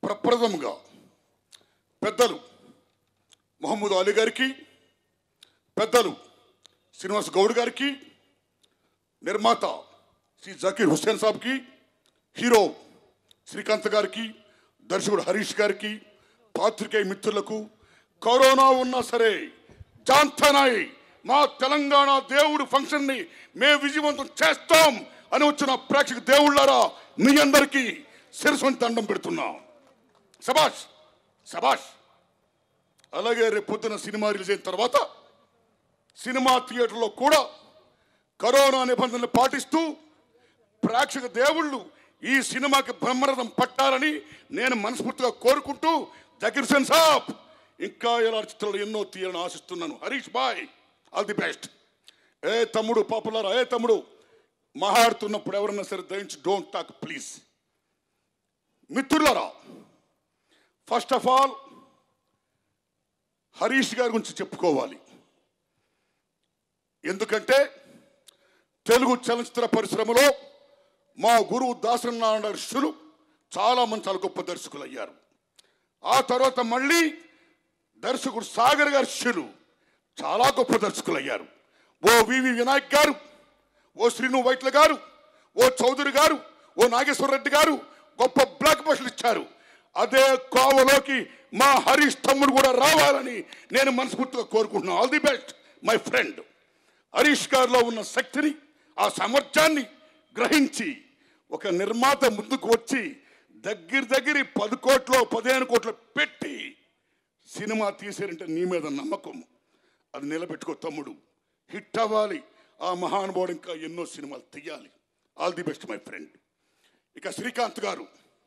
ప్రప్రథమంగా పెద్దలు మొహమ్మద్ అలీ గారికి పెద్దలు శ్రీనివాస్ గౌడ్ గారికి నిర్మాత శ్రీ జకీర్ హుస్సేన్ సాబ్కి హీరో శ్రీకాంత్ గారికి దర్శకుడు హరీష్ గారికి పాత్రికేయ మిత్రులకు కరోనా ఉన్నా సరే జాంతనాయ్ మా తెలంగాణ దేవుడు ఫంక్షన్ని మేము విజయవంతం చేస్తాం అని వచ్చిన ప్రేక్షక దేవుళ్ళారా మీ అందరికీ శిరస్సుని దండం పెడుతున్నాం సబాష్ సబాష్ అలాగే రేపు పొద్దున సినిమా రిలీజ్ అయిన తర్వాత సినిమా థియేటర్లో కూడా కరోనా నిబంధనలు పాటిస్తూ ప్రేక్షక దేవుళ్ళు ఈ సినిమాకి బ్రహ్మరథం పట్టాలని నేను మనస్ఫూర్తిగా కోరుకుంటూ జకీర్ హుసేన్ సాబ్ ఇంకా ఇలా చిత్రాలు ఎన్నో తీయాలని ఆశిస్తున్నాను Harish boy all the best ఏ తమ్ముడు పాపులర్ ఏ తమ్ముడు మాట్లాడుతున్నప్పుడు ఎవరన్నా సరే దయించి డోంట్ టాక్ ప్లీజ్ మిత్రులరా ఫస్ట్ ఆఫ్ ఆల్ హరీష్ గారి గురించి చెప్పుకోవాలి ఎందుకంటే తెలుగు చలనచిత్ర పరిశ్రమలో మా గురువు దాసనారాయణ ఋషులు చాలా మంది చాలా గొప్ప దర్శకులు అయ్యారు ఆ తర్వాత మళ్ళీ దర్శకుడు సాగర్ గారి శిష్యులు చాలా గొప్ప దర్శకులు అయ్యారు ఓ వివి వినాయక్ గారు ఓ శ్రీను వైట్ల గారు ఓ చౌదరి గారు ఓ నాగేశ్వర రెడ్డి గారు గొప్ప బ్లాక్ బస్టర్లు ఇచ్చారు అదే కోవలోకి మా హరీష్ తమ్ముడు కూడా రావాలని నేను మనస్ఫూర్తిగా కోరుకుంటున్నాను all the best my friend Harish గారిలో ఉన్న శక్తిని ఆ సామర్థ్యాన్ని గ్రహించి ఒక నిర్మాత ముందుకు వచ్చి దగ్గర దగ్గర పది కోట్లు పదిహేను కోట్లు పెట్టి సినిమా తీసారంటే నీ మీద నమ్మకం అది నిలబెట్టుకో తమ్ముడు హిట్ అవ్వాలి ఆ మహానుభావుడు ఇంకా ఎన్నో సినిమాలు తీయాలి all the best my friend ఇక శ్రీకాంత్ గారు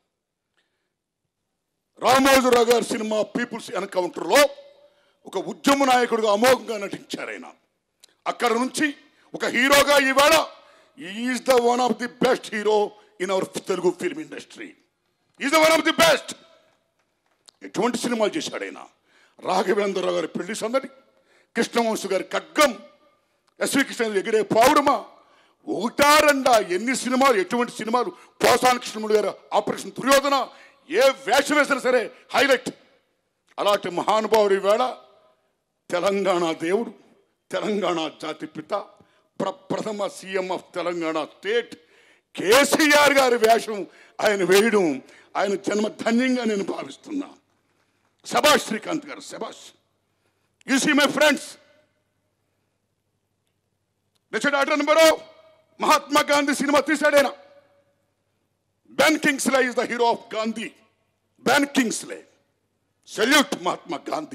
రామోజీరావు గారి సినిమా పీపుల్స్ ఎన్కౌంటర్లో ఒక ఉద్యమ నాయకుడిగా అమోఘంగా నటించారు ఆయన అక్కడ నుంచి ఒక హీరోగా ఈవేళ is the one of the best hero in our Telugu film industry is the one of the best ఎటువంటి సినిమాలు చేశాడు ఆయన రాఘవేంద్రరావు గారి పెళ్లి సందడి కృష్ణవంశు గారి ఖడ్గం ఎస్వి కృష్ణ ఎగిరే పావుడమా ఒకటా రెండా ఎన్ని సినిమాలు ఎటువంటి సినిమాలు పోసాన కృష్ణముడు గారు ఆపరేషన్ దుర్యోధన ఏ వేషం వేసినా సరే హైలైట్ అలాంటి మహానుభావుడు ఈవేళ తెలంగాణ దేవుడు తెలంగాణ జాతి పిత ప్రప్రథమ CM of Telangana state KCR గారి వేషం ఆయన వేయడం ఆయన జన్మ ధన్యంగా నేను భావిస్తున్నా శబాష్ శ్రీకాంత్ గారు శబాష్ you see my friends Richard Attenborough Mahatma Gandhi సినిమా తీశాడైనా Ben Kingsley is the hero of Gandhi Ben Kingsley salute Mahatma Gandhi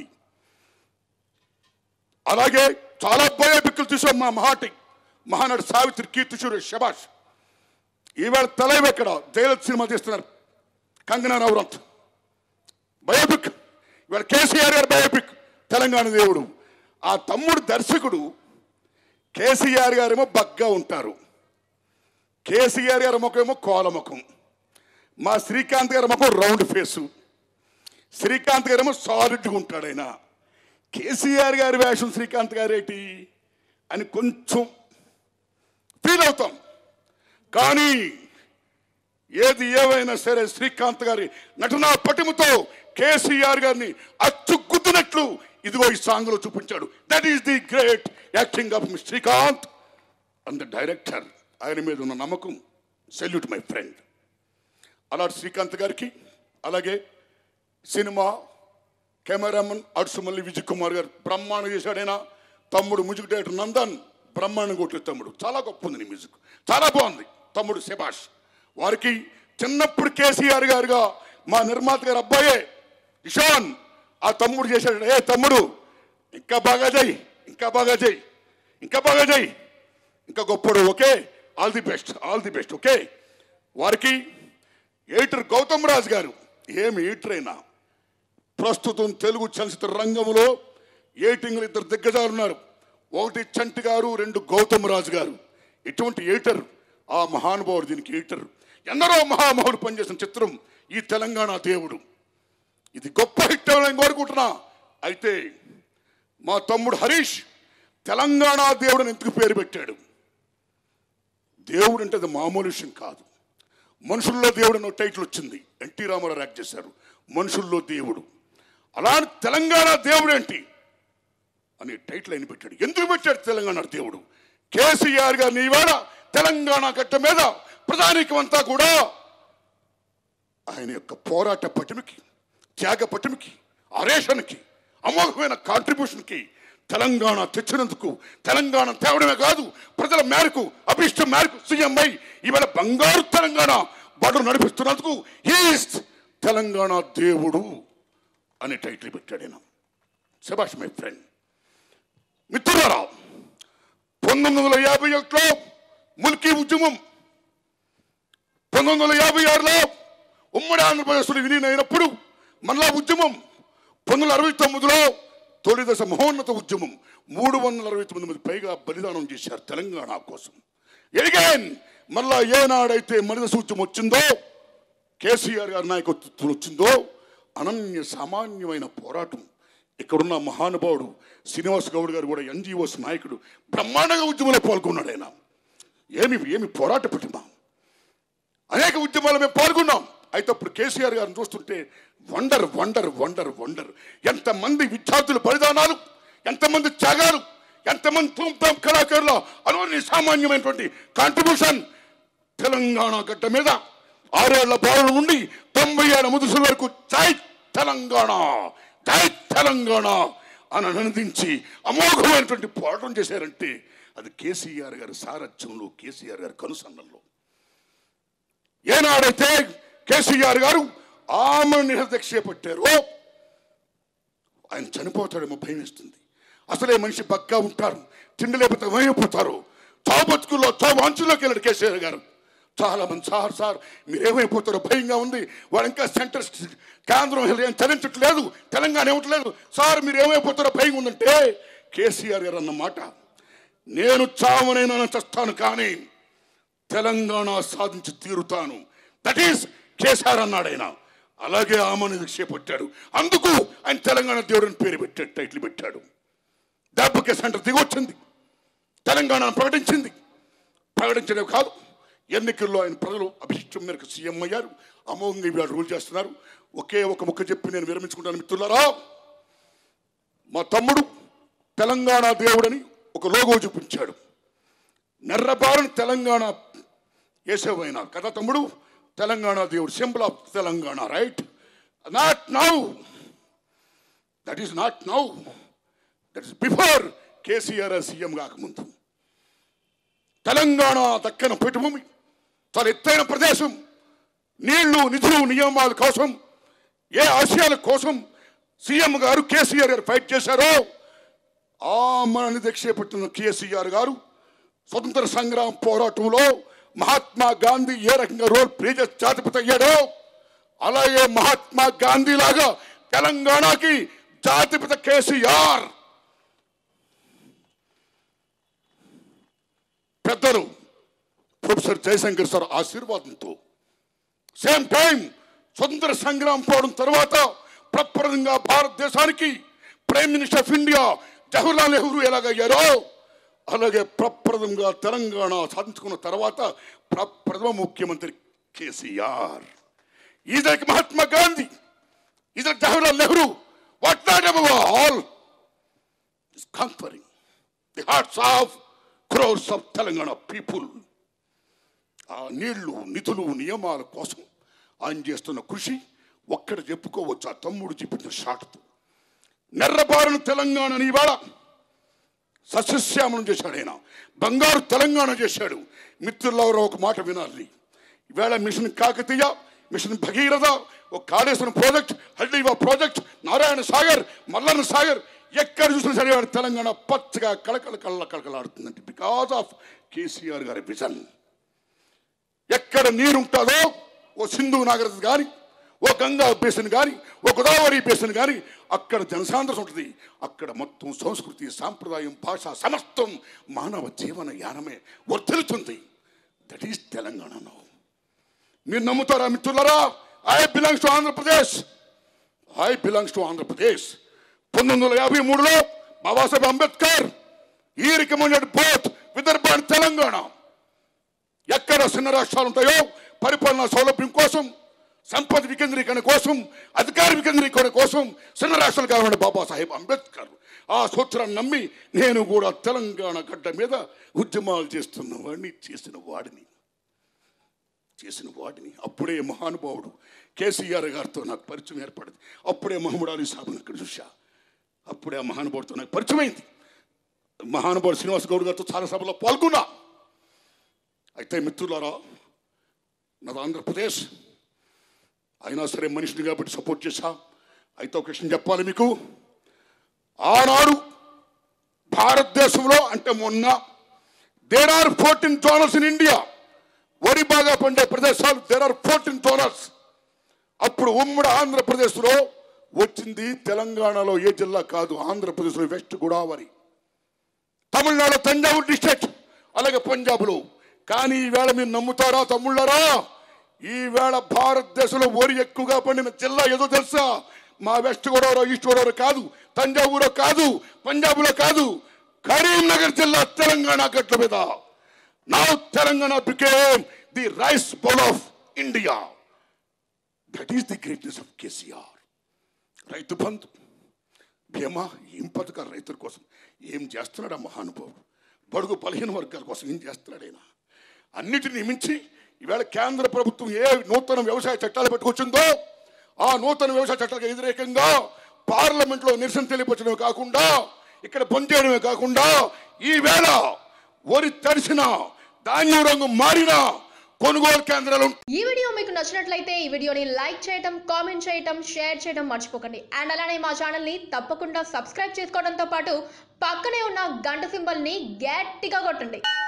అలాగే చాలా బయోపిక్లు చూసాం మా మహాటి మహానటి సావిత్రి కీర్తి సురేష్ శబాష్ ఈవేళ తలైవ్ ఎక్కడ జయలలిత సినిమా తీస్తున్నారు కంగనా రౌరంత్ బయోపిక్ ఇవాళ కేసీఆర్ గారి బయోపిక్ తెలంగాణ దేవుడు ఆ తమ్ముడు దర్శకుడు కేసీఆర్ గారేమో బగ్గా ఉంటారు కేసీఆర్ గారి ముఖం ఏమో కోల ముఖం మా శ్రీకాంత్ గారి ముఖం రౌండ్ ఫేసు శ్రీకాంత్ గారేమో సాలిడ్గా ఉంటాడు ఆయన కేసీఆర్ గారి వేషం శ్రీకాంత్ గారేటి అని కొంచెం ఫీల్ అవుతాం కానీ ఏది ఏవైనా సరే శ్రీకాంత్ గారి నటనా పటిమతో కేసీఆర్ గారిని అచ్చుగుద్దినట్లు ఇదిగో ఈ సాంగ్ లో చూపించాడు that is the great acting of Srikanth and the director ఆయన మీద ఉన్న నమ్మకం సెల్యూట్ మై ఫ్రెండ్ అలాంటి శ్రీకాంత్ గారికి అలాగే సినిమా కెమెరామన్ అడుసుమల్లి విజయ్ కుమార్ గారు బ్రహ్మాండం చేశాడైనా తమ్ముడు మ్యూజిక్ డైరెక్టర్ నందన్ బ్రహ్మాండం కొట్టే తమ్ముడు చాలా గొప్ప ఉంది నీ మ్యూజిక్ చాలా బాగుంది తమ్ముడు శభాష్ వారికి చిన్నప్పుడు కేసీఆర్ గారుగా మా నిర్మాత గారు అబ్బాయే ఇషాన్ ఆ తమ్ముడు చేశాడు ఏ తమ్ముడు ఇంకా బాగా చేయి ఇంకా బాగా చేయి ఇంకా బాగా చేయి ఇంకా గొప్పడు okay all the best all the best okay వారికి ఎయిటర్ గౌతమ్ రాజు గారు ఏమి ఎయిటర్ అయినా ప్రస్తుతం తెలుగు చలచిత్ర రంగంలో ఏటింగ్లు ఇద్దరు దిగ్గజాలు ఉన్నారు ఒకటి చంటి గారు రెండు గౌతమ్ రాజు గారు ఇటువంటి ఎయిటర్ ఆ మహానుభావుడు దీనికి ఎయిటర్ ఎందరో మహామహుడు పనిచేసిన చిత్రం ఈ తెలంగాణ దేవుడు ఇది గొప్ప హిట్ అవ్వాలని కోరుకుంటున్నా అయితే మా తమ్ముడు హరీష్ తెలంగాణ దేవుడిని ఎందుకు పేరు పెట్టాడు దేవుడు అంటే అది మామూలు విషయం కాదు మనుషుల్లో దేవుడు అన్న టైటిల్ వచ్చింది ఎన్టీ రామారావు యాక్ట్ చేశారు మనుషుల్లో దేవుడు అలాంటి తెలంగాణ దేవుడు ఏంటి అనే టైటిల్ ఆయన పెట్టాడు ఎందుకు పెట్టాడు తెలంగాణ దేవుడు కేసీఆర్ గారిని ఇవాళ తెలంగాణ గడ్డ మీద ప్రధానికం అంతా కూడా ఆయన యొక్క పోరాట పటిమకి త్యాగ పటిమకి అరేషన్కి అమోఘమైన కాంట్రిబ్యూషన్కి తెలంగాణ తెచ్చినందుకు తెలంగాణ తేవడమే కాదు ప్రజల మేరకు అభిష్టం మేరకు సీఎంఐ ఇవాళ బంగారు తెలంగాణ బడులు నడిపిస్తున్నందుకు ఈస్ తెలంగాణ దేవుడు అనే టైటిల్ పెట్టాడు ఆయన శబాష్ మై ఫ్రెండ్ మిత్రులారా పంతొమ్మిది వందల యాభై ఒకటిలో ముల్కీ ఉద్యమం పంతొమ్మిది వందల యాభై ఆరులో ఉమ్మడి ఆంధ్రప్రదేశ్లో విలీనం అయినప్పుడు మళ్ళా ఉద్యమం పంతొమ్మిది వందల అరవై తొమ్మిదిలో తొలి దశ మహోన్నత ఉద్యమం మూడు వందల అరవై తొమ్మిది మంది పైగా బలిదానం చేశారు తెలంగాణ కోసం ఎడిగైన్ మళ్ళా ఏనాడైతే మనిద సూచ్యం వచ్చిందో కేసీఆర్ గారి నాయకత్వం వచ్చిందో అనన్య సామాన్యమైన పోరాటం ఇక్కడున్న మహానుభావుడు శ్రీనివాస్ గౌడ్ గారు కూడా ఎన్జిఓస్ నాయకుడు బ్రహ్మాండంగా ఉద్యమంలో పాల్గొన్నాడు ఆయన ఏమి ఏమి పోరాట పట్టిమా అనేక ఉద్యమాలు మేము పాల్గొన్నాం అయితే అప్పుడు కేసీఆర్ గారిని చూస్తుంటే వండర్ వండర్ వండర్ వండర్ ఎంతమంది విద్యార్థుల బలిదానాలు ఎంతమంది త్యాగాలు ఎంతమంది తూంతాం కళాకారుల అనువని సామాన్యమైనటువంటి కాంట్రిబ్యూషన్ తెలంగాణ గడ్డ మీద ఆరేళ్ల బారుల నుండి తొంభై ఏళ్ళ ముదుసుల వరకు జై తెలంగాణ జై తెలంగాణ అని అనందించి అమోఘమైనటువంటి పోరాటం చేశారంటే అది కేసీఆర్ గారి సారథ్యంలో కేసీఆర్ గారి కనుసన్నల్లో ఏనాడైతే కేసీఆర్ గారు ఆమె నిరదీక్ష చేపట్టారో ఆయన చనిపోతాడేమో భయం వేస్తుంది అసలే మనిషి బక్కా ఉంటారు తిండి లేకపోతే ఏమైపోతారు చావు బతుకుల్లో చావు అంచులోకి వెళ్ళాడు కేసీఆర్ గారు చాలా మంది సార్ సార్ మీరేమైపోతారో భయంగా ఉంది వాడు ఇంకా సెంటర్ కేంద్రం ఏం చలించట్లేదు తెలంగాణ ఇవ్వట్లేదు సార్ మీరు ఏమైపోతారో భయం ఉందంటే కేసీఆర్ గారు అన్న మాట నేను చావనైనా చస్తాను కానీ తెలంగాణ సాధించి తీరుతాను దట్ ఈస్ కేసీఆర్ అన్నాడు ఆయన అలాగే ఆమెను చేపట్టాడు అందుకు ఆయన తెలంగాణ దేవుడిని పేరు పెట్టాడు టైటిల్ పెట్టాడు దెబ్బకే సెంటర్ దిగొచ్చింది తెలంగాణను ప్రకటించింది ప్రకటించడం కాదు ఎన్నికల్లో ఆయన ప్రజలు అభిష్టం మేరకు సీఎం అయ్యారు అమోఘంగా ఇవాళ రూల్ చేస్తున్నారు ఒకే ఒక ముక్క చెప్పి నేను విరమించుకుంటాను మిత్రులారా మా తమ్ముడు తెలంగాణ దేవుడని ఒక లోగో చూపించాడు నెర్రబారని తెలంగాణ వేసేవైనా కదా తమ్ముడు తెలంగాణ దేవుడు symbol of Telangana right not now that is not now that is before KCR CM కాకముందు తెలంగాణ దక్కన పీఠభూమి చాలా ఎత్తైన ప్రదేశం నీళ్లు నిధులు నియమాల కోసం ఏ ఆశయాల కోసం సీఎం గారు కేసీఆర్ గారు ఫైట్ చేశారో ఆ మనని దీక్ష పెట్టిన కేసీఆర్ గారు స్వతంత్ర సంగ్రామ పోరాటంలో మహాత్మా గాంధీ ఏ రకంగా రోల్ ప్లే చేసి జాతిపతి అయ్యాడో అలాగే మహాత్మా గాంధీ లాగా తెలంగాణకి జాతిపిత కేసీఆర్ పెద్దలు ప్రొఫెసర్ జయశంకర్ సార్ ఆశీర్వాదంతో సేమ్ టైం స్వతంత్ర సంగ్రామం పోవడం తర్వాత ప్రప్రదంగా భారతదేశానికి prime minister of India Jawaharlal Nehru ఎలాగయ్యారో అలాగే ప్రప్రదంగా తెలంగాణ సాధించుకున్న తర్వాత ప్రప్రథమ ముఖ్యమంత్రి కేసీఆర్ ఈదరికి మహాత్మా గాంధీ ఈదరికి Jawaharlal Nehru what not above all is conferring the hearts of crores of Telangana people ఆ నీళ్లు నిధులు నియమాల కోసం ఆయన చేస్తున్న కృషి ఒక్కడ చెప్పుకోవచ్చు ఆ తమ్ముడు చెప్పిన షాట్తో నెర్రబారును తెలంగాణని ఇవాళ సస్యశ్యామలం చేశాడు ఆయన బంగారు తెలంగాణ చేశాడు మిత్రులెవరో ఒక మాట వినాలి ఈవేళ మిషన్ కాకతీయ మిషన్ భగీరథ ఒక కాళేశ్వరం ప్రాజెక్ట్ హల్దీవా ప్రాజెక్ట్ నారాయణ సాగర్ మల్లన్న సాగర్ ఎక్కడ చూసినా సరే వాడి తెలంగాణ పచ్చగా కళకళ కళ్ళ కళకళాడుతుందంటే బికాస్ ఆఫ్ కేసీఆర్ గారి విజన్ ఎక్కడ నీరు ఉంటుందో ఓ సింధు నాగరికత కానీ ఓ గంగా బేసిన్ కానీ ఓ గోదావరి బేసిన్ కానీ అక్కడ జనసాంద్రత ఉంటుంది అక్కడ మొత్తం సంస్కృతి సాంప్రదాయం భాష సమస్తం మానవ జీవన యానమే వర్ధిల్లుతుంది దట్ ఈస్ తెలంగాణ నౌ మీరు నమ్ముతారా మిత్రులరా I belongs to Andhra Pradesh I belongs to Andhra Pradesh పంతొమ్మిది వందల యాభై మూడులో బాబాసాహెబ్ అంబేద్కర్ ఈ recommended both Vidarbha and Telangana ఎక్కడ చిన్న రాష్ట్రాలు ఉంటాయో పరిపాలనా సౌలభ్యం కోసం సంపద వికేంద్రీకరణ కోసం అధికార వికేంద్రీకరణ కోసం చిన్న రాష్ట్రాలు కావాలంటే బాబాసాహెబ్ అంబేద్కర్ ఆ సూత్రాన్ని నమ్మి నేను కూడా తెలంగాణ గడ్డ మీద ఉద్యమాలు చేస్తున్న వాడిని చేసిన వాడిని చేసిన వాడిని అప్పుడే మహానుభావుడు కేసీఆర్ గారితో నాకు పరిచయం ఏర్పడింది అప్పుడే మహమ్మద్ అలీ సాబుని ఇక్కడ చూశా అప్పుడే ఆ మహానుభావుడితో నాకు పరిచయం అయింది మహానుభావుడు శ్రీనివాస్ గౌడ్ గారితో చాలా సభలో పాల్గొన్నా అయితే మిత్రులారా నాది ఆంధ్రప్రదేశ్ అయినా సరే మనిషిని కాబట్టి సపోర్ట్ చేశా అయితే ఒక విషయం చెప్పాలి మీకు ఆనాడు భారతదేశంలో అంటే మొన్న there are fourteen zonals in India వరి బాగా పండే ప్రదేశాలు దేర్ ఆర్ ఫోర్టీన్ జోనల్స్ అప్పుడు ఉమ్మడి ఆంధ్రప్రదేశ్లో వచ్చింది తెలంగాణలో ఏ జిల్లా కాదు ఆంధ్రప్రదేశ్లో వెస్ట్ గోదావరి తమిళనాడు తంజావూరు డిస్ట్రిక్ట్ అలాగే పంజాబ్లో కానీ ఈవేళ మీరు నమ్ముతారా తమ్ముళ్ళారా ఈవేళ భారతదేశంలో వరి ఎక్కువగా పండిన జిల్లా ఏదో తెలుసా మా వెస్ట్ గోదావరి ఈస్ట్ గోదావరి కాదు తంజావూరు కాదు పంజాబ్లో కాదు కరీంనగర్ జిల్లా తెలంగాణ గట్ల మీద నా Telangana became the rice bowl of India that is the greatness of KCR Rythu Bandhu భీమా ఏం పథకాలు రైతుల కోసం ఏం చేస్తున్నాడు ఆ మహానుభావుడు బడుగు బలహీన వర్గాల కోసం ఏం చేస్తున్నాడు ఆయన అన్నిటిని మించి ఈవేళ కేంద్ర ప్రభుత్వం ఏ నూతన వ్యవసాయ చట్టాలు పెట్టుకొచ్చిందో ఆ నూతన వ్యవసాయ చట్టాలకు వ్యతిరేకంగా పార్లమెంట్లో నిరసన తెలియపరచడమే కాకుండా ఇక్కడ పనిచేయడమే కాకుండా ఈవేళ వరి తడిసిన ధాన్యం రంగు మారిన కొనుగోలు కేంద్రాలు ఈ వీడియో మీకు నచ్చినట్లయితే ఈ వీడియోని లైక్ చేయటం కామెంట్ చేయటం షేర్ చేయడం మర్చిపోకండి అండ్ అలానే మా ఛానల్ని తప్పకుండా సబ్స్క్రైబ్ చేసుకోవడంతో పాటు పక్కనే ఉన్న గంట సింబల్ని గట్టిగా కొట్టండి